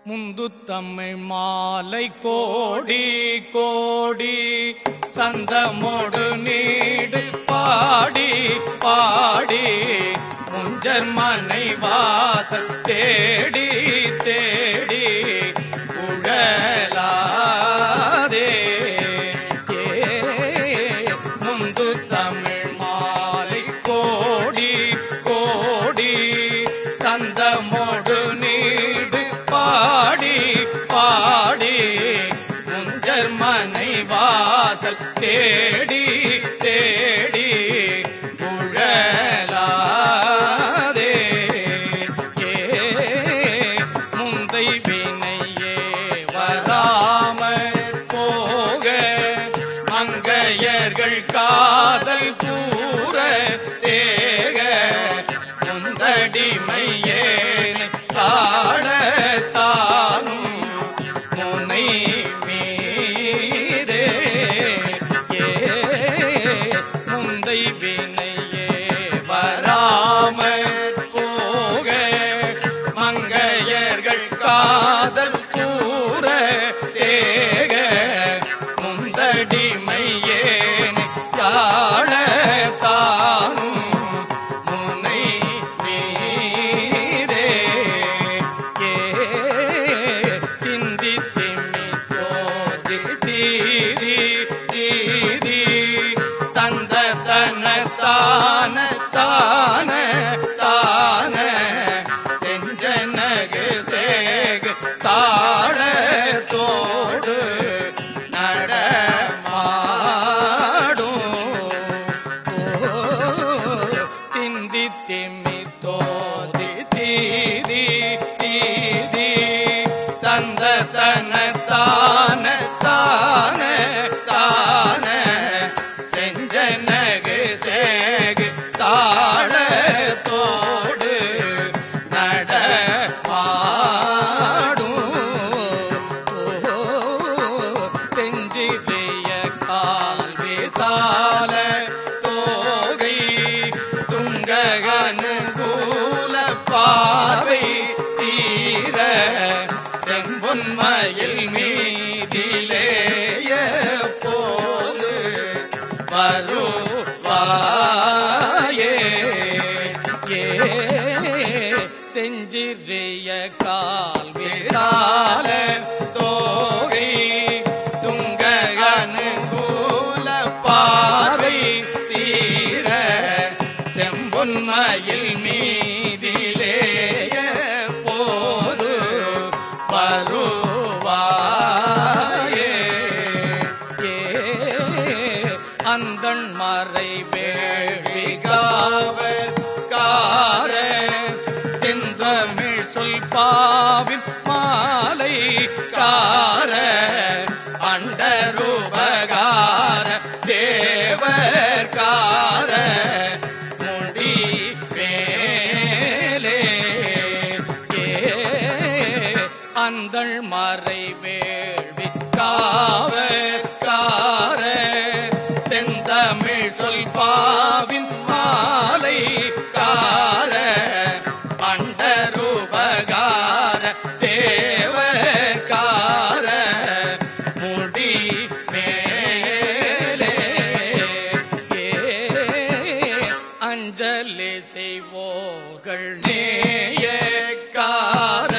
முந்து தமிழ் மாலை கோடி கோடி சந்தமோடு நீடு பாடி பாடி முஞ்சர் மனை வாசல் தேடி தேடி உழலாதே ஏ முந்து தமிழ் மாலை கோடி கோடி சந்தமோடு நீடு பாடி பாடி முஞ்சர் மனை வாசல் தேடி தேடி உழலாதே ஏ முந்தை வினையே வராமற் போக மங்கையர்கள் காதல் கூற தேக முந்தடிமையே காண தானும் முனை மீதே ஏ முந்தை வினையே வராமற் போக மங்கையர்கள் காதல் கூற தேக முந்தடிமையேன் காண தானும் முனை மீதே ஏ திந்தி திம்மி தோதி தீதி தீதி தந்த தன தான தான தான செஞ்சனகு சேகு தாழ தோடு நடமாடும் ஓ, திந்தி திம்மி தோதி தீதி தீதி தந்த தன தான தான தான செஞ்சனகு சேகு தாழ தோடு நடமாடும் ஓ, செஞ்சிறிய கால் விசால தோகை துங்க அனுகூல பார்வை தீர செம்பொன்மயில் மீதிலேய போது வருவாயே ஏ செஞ்சிறிய கால் விசால தோகை துங்க அனுகூல பார்வை தீர செம்பொன்மயில் மீதிலேய போது வருவாயே ஏ அந்தண் மறை வேழிகாவர் கார செந்தமிழ் சொல் பாவின் மாலை கார அண்டரூபகார சேவர்கார முடி மேலே ஏ அந்தள் மறை வேள்வி காவ கார செந்தமிழ் சொல் பாவின் மாலை கார பண்டரூபகார சேவகார முடி மேலே ஏ அஞ்சலி செய்வோர்கள் நேயக்கார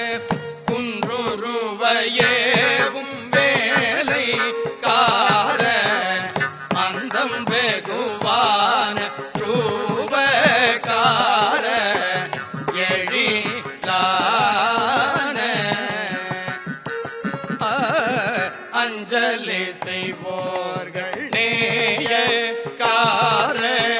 குன்றுருவையேவும் வேலை கார அந்தம் வெகுவான ரூபகார எழிலான அஞ்சலி செய்வோர்கள் நேய கார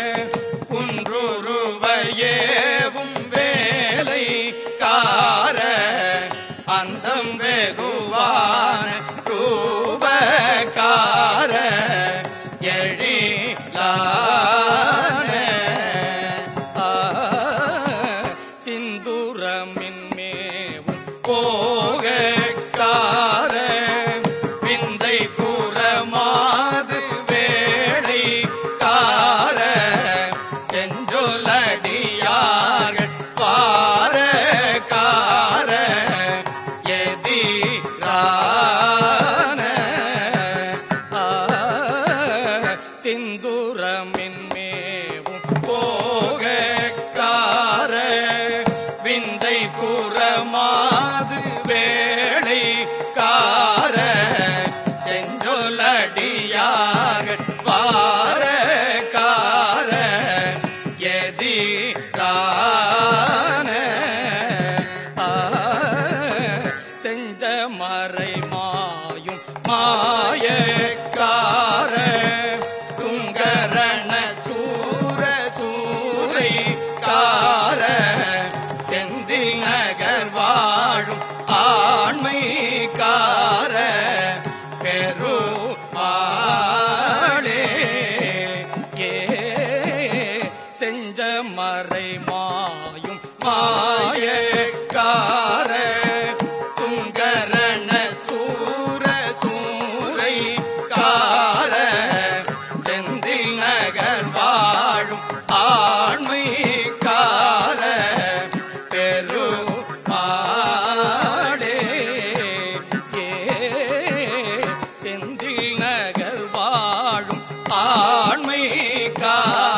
குன்றுருவையேவும் வேலை கார அந்தம் வெகுவான ரூபகார எழிலான ஆ, சிந்துரமின் மேவும் போக கார விந்தை கூறமாது வேளை கார செஞ்சொலடியார்கள் பார கார ஏ விந்தை புறமாது வேளை கார செஞ்சொலடியாக பார கார எதிரான ஆ, செஞ்ச மறை மாயும் மாயக்கார துங்கரண சூர சூரை கார செந்தில் நகர் வாழும் ஆண்மை கார பெருமாளே ஏ செஞ்ச மறை மாயும் மாயக்கார துங்கரண சூர சூரை கார செந்தில் நகர் வாழும் ஆண்மை கார பெருமாளே ஏ செந்தில் நகர் வாழும் ஆண்மை கார